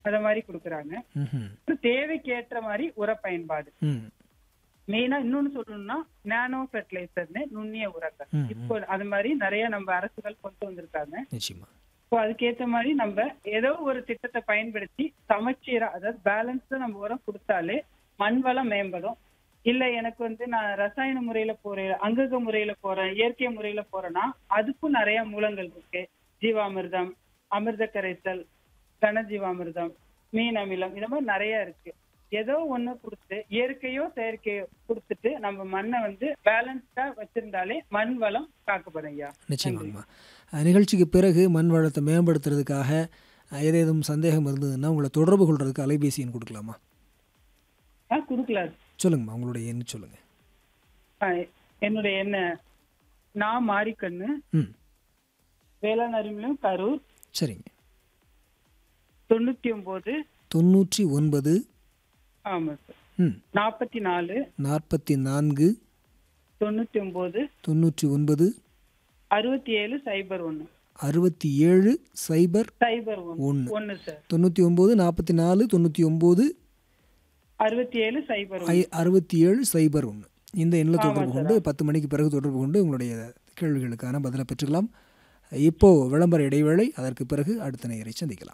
அத மாதிரி கொடுக்குறாங்க ம்ஹும். தேவைக்கு ஏற்ற மாதிரி உர பயன்பாடு ம் மெயினா இன்னொன்னு சொல்லணும்னா நானோ ஃபெர்டிலைசர்னு நுண்ணிய உரங்கள் ம், ம். இப்போ அது மாதிரி நிறைய நம்ம அரசுகள் கொண்டு வந்திருக்காங்க நிச்சயமா இப்போ அதுக்கேத்த மாதிரி நம்ம ஏதோ ஒரு திட்டத்தை பயன்படுத்தி சமச்சீரா அதாவது பேலன்ஸ்டா நம்ம உரம் கொடுத்தாலே மண் வளம் மேம்படும் இல்ல எனக்கு வந்து நான் ரசாயன முறையில போறேன் அங்கக முறையில போறேன் இயற்கை முறையில போறேன்னா அதுக்கும் நிறைய மூலங்கள் இருக்கு ஜீவாமிர்தம் அமிர்த கரைசல் கனஜீவாமிர்தம் மீன் அமிலம் இந்த மாதிரி நிறைய இருக்கு ஏதோ ஒண்ணு கொடுத்து இயற்கையோ செயற்கையோ கொடுத்துட்டு நம்ம மண்ணை வந்து பேலன்ஸ்டா வச்சிருந்தாலே மண் வளம் காக்கப்படும் ஐயா நிச்சயமாங்கம்மா அஹ், நிகழ்ச்சிக்கு பிறகு மண் வளத்தை மேம்படுத்துறதுக்காக அஹ், ஏதேதும் சந்தேகம் இருந்ததுன்னா உங்களை தொடர்பு கொள்றதுக்கு அலைபேசி எண் கொடுக்கலாமா ஆ கொடுக்கலாம் சொல்லுங்கம்மா உங்களுடைய எண் சொல்லுங்க ஆ, என்னுடைய என்ன நான் மாரிக்கண்ணு ம் வேளாண் அறிவிலும் கரூர் சரிங்க தொண்ணூத்தி ஒன்பது தொண்ணூற்றி ஒன்பது ஆமா சார் ம் நாற்பத்தி நாலு நாற்பத்தி நான்கு தொண்ணூத்தி ஒன்பது தொண்ணூற்றி ஒன்பது அறுபத்தி ஏழு சைபர் ஒண்ணு அறுபத்தி ஏழு சைபர் சைபர் ஒண்ணு ஒன்று ஒண்ணு சார் தொண்ணூற்றி ஒம்பது நாற்பத்தி நாலு தொண்ணூற்றி ஒம்பது அறுபத்தி ஏழு சைபர் ஐ ஒண்ணு அறுபத்தி ஏழு சைபர் ஒன்று இந்த எண்ணில் தொடர்பு கொண்டு பத்து மணிக்கு பிறகு தொடர்பு கொண்டு உங்களுடைய கேள்விகளுக்கான பதிலை பெற்றுக்கலாம் இப்போ விளம்பர இடைவேளை அதற்கு பிறகு அடுத்த நேயரை சந்திக்கலாம்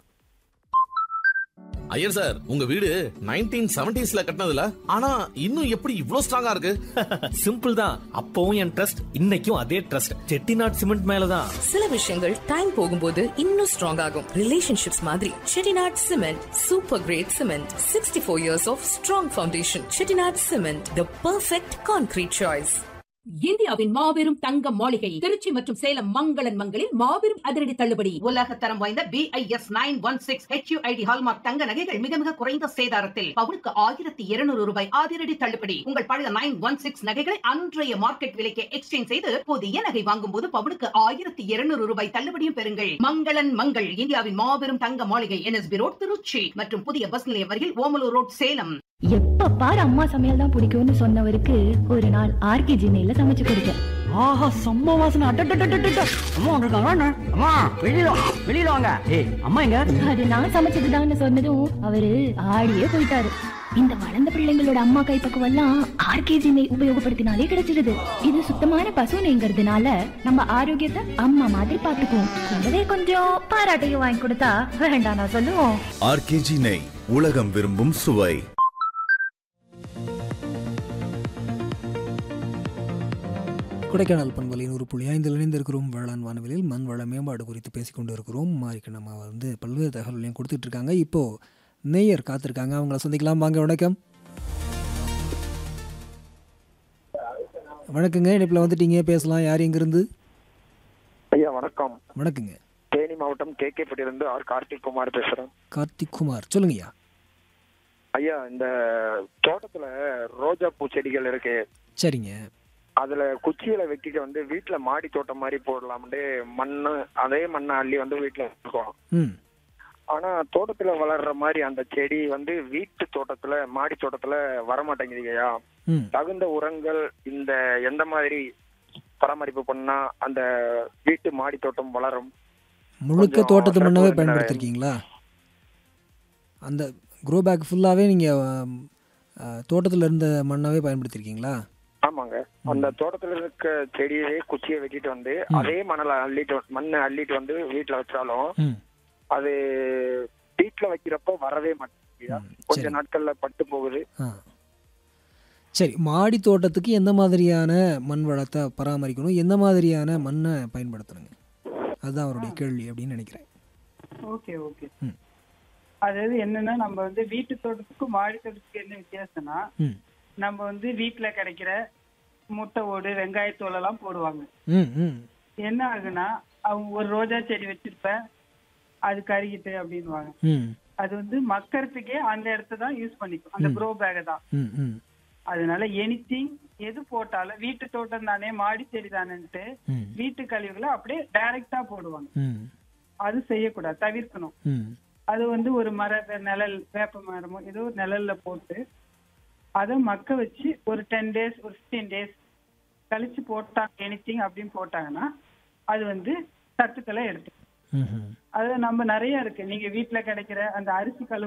ஐயர் சார் உங்க வீடு நைன்டீன் செவன்டிஸ்ல கட்டினதுல ஆனா இன்னும் எப்படி இவ்ளோ ஸ்ட்ராங்கா இருக்கு சிம்பிள் தான் அப்பவும் என் ட்ரஸ்ட் இன்னைக்கும் அதே ட்ரஸ்ட் செட்டிநாட் சிமெண்ட் மேலதான் சில விஷயங்கள் டைம் போகும்போது இன்னும் ஸ்ட்ராங் ஆகும் ரிலேஷன்ஷிப்ஸ் மாதிரி Chettinad cement super great cement sixty four years of strong foundation Chettinad cement the perfect concrete choice இந்தியாவின் மாபெரும் தங்க மாளிகை திருச்சி மற்றும் சேலம் மங்களன் மங்களில் மாபெரும் அதிரடி தள்ளுபடி உலக தரம் வாய்ந்த BIS nine one six HUID hallmark தங்க நகைகள் மிக மிக குறைந்த சேதாரத்தில் பவுனுக்கு ஆயிரத்தி இருநூறு ரூபாய் அதிரடி தள்ளுபடி உங்கள் பழைய நைன் ஒன் சிக்ஸ் நகைகளை அன்றைய மார்க்கெட் விலைக்கு எக்ஸ்சேஞ்ச் செய்து புதிய நகை வாங்கும் போது பவுனுக்கு ஆயிரத்தி இருநூறு ரூபாய் தள்ளுபடியும் பெறுங்கள் மங்களன் மங்கள் இந்தியாவின் மாபெரும் தங்க மாளிகை என்எஸ்பி ரோட் திருச்சி மற்றும் புதிய பஸ் நிலையம் அருகில் ஓமலூர் ரோட் சேலம் எப்ப பாரு அம்மா சமையல் தான் பிடிக்கும்னு சொன்னவருக்கு ஒரு நாள் ஆர்கே ஜினையில சமைச்சு கொடுத்தேன் ஆஹா செம்ம வாசனை அட்டட்டட்டட்டட்ட அம்மா வந்திருக்காங்க அண்ணா. அம்மா வெளியில வா, வெளியில வாங்க ஏய் அம்மா எங்க அது நான் சமைச்சதுதான்னு சொன்னதும் அவரு ஆடியே போயிட்டாரு இந்த வளர்ந்த பிள்ளைங்களோட அம்மா கைப்பக்குவம் எல்லாம் ஆர்கேஜி நெய் உபயோகப்படுத்தினாலே கிடைச்சிடுது இது சுத்தமான பசு நெய்ங்கிறதுனால நம்ம ஆரோக்கியத்தை அம்மா மாதிரி பாத்துக்குவோம் கூடவே கொஞ்சம் பாராட்டையும் வாங்கி கொடுத்தா வேண்டாம் நான் சொல்லுவோம் ஆர்கேஜி நெய் உலகம் விரும்பும் சுவை கொடைக்கானல் பண்பலை நூறு புள்ளி ஐந்தில் இணைந்திருக்கிறோம் வேளாண் வானவிலில் மண் வள மேம்பாடு குறித்து பேசிக்கொண்டு இருக்கிறோம் மாறிக்கு நம்ம வந்து பல்வேறு தகவல்களையும் கொடுத்துட்டு இருக்காங்க இப்போ நேயர் காத்திருக்காங்க அவங்கள சந்திக்கலாம் வாங்க வணக்கம் வணக்கங்க இணைப்பில் வந்துட்டீங்க பேசலாம் யார் எங்கிருந்து ஐயா வணக்கம் வணக்கங்க தேனி மாவட்டம் கே கே இருந்து ஆர் கார்த்திக் குமார் பேசுறேன் கார்த்திக் குமார் சொல்லுங்கய்யா ஐயா இந்த தோட்டத்துல ரோஜா பூ செடிகள் இருக்கு சரிங்க அதுல குச்சியில வெட்டிட்டு வந்து வீட்டுல மாடி தோட்டம் மாதிரி போடலாம்னு மண்ணு அதே மண்ணை அள்ளி வந்து வீட்டுல இருக்கோம் ம் ஆனா தோட்டத்துல வளர்ற மாதிரி அந்த செடி வந்து வீட்டு தோட்டத்துல மாடி தோட்டத்துல வரமாட்டேங்குதுங்கய்யா ம் தகுந்த உரங்கள் இந்த எந்த மாதிரி பராமரிப்பு பண்ணா அந்த வீட்டு மாடி தோட்டம் வளரும் முழுக்க கொஞ்சம் தோட்டத்து மண்ணவே சிறப்பு பயன்படுத்திருக்கீங்களா அந்த க்ரோ பேக் ஃபுல்லாகவே நீங்கள் தோட்டத்தில் இருந்த மண்ணாவே பயன்படுத்தியிருக்கீங்களா ஆமாங்க அந்த தோட்டத்துல இருக்க செடியவே குச்சியை வெட்டிட்டு வந்து அதே மணலை அள்ளிட்டு வந்து- மண்ணை அள்ளிட்டு வந்து வீட்டுல வச்சாலும் ம் அது வீட்டுல வைக்கிறப்ப வரவே மாட்டேங்குது கொஞ்ச சரி. நாட்கள்ல பட்டு போகுது ஆ சரி மாடி தோட்டத்துக்கு எந்த மாதிரியான மண் வளத்தை பராமரிக்கணும் எந்த மாதிரியான மண்ணை பயன்படுத்தணுங்க அதுதான் அவருடைய கேள்வி அப்படின்னு நினைக்கிறேன் ஓகே ஓகே ம். அதாவது என்னன்னா நம்ம வந்து வீட்டு தோட்டத்துக்கும் மாடி தோட்டத்துக்கு என்ன வித்தியாசம்னா ம் நம்ம வந்து வீட்டுல கிடைக்கிற முட்டை ஓடு வெங்காயத்தோல் எல்லாம் போடுவாங்க ம் ம் என்ன ஆகுனா அவங்க ஒரு ரோஜா செடி வச்சிருப்ப அது கருகிட்டு அப்படின்னுவாங்க ம் அது வந்து மக்கறதுக்கே அந்த இடத்த தான் யூஸ் பண்ணிக்கும் அந்த ம். க்ரோ பேக்கை தான் ம் ம் அதனால எனிதிங் எது போட்டாலும் வீட்டு தோட்டம் தானே மாடி செடி தானேன்ட்டு ம் வீட்டு கழிவுகளை அப்படியே டைரக்டா போடுவாங்க ம் அது செய்யக்கூடாது தவிர்க்கணும் ம் அது வந்து ஒரு மர வே- நிழல் வேப்ப மரமோ ஏதோ ஒரு நிழல்ல போட்டு அதை மக்க வச்சு ஒரு டென் டேஸ் ஒரு ஃபிஃப்டீன் டேஸ் கழிச்சு போட்டாங்க எனிதிங் அப்படின்னு போட்டாங்கன்னா அது வந்து சத்துக்களை எடுத்து ம்ஹும். அது நம்ம நிறைய இருக்கு நீங்க வீட்ல கிடைக்கிற அந்த அரிசி கழுவு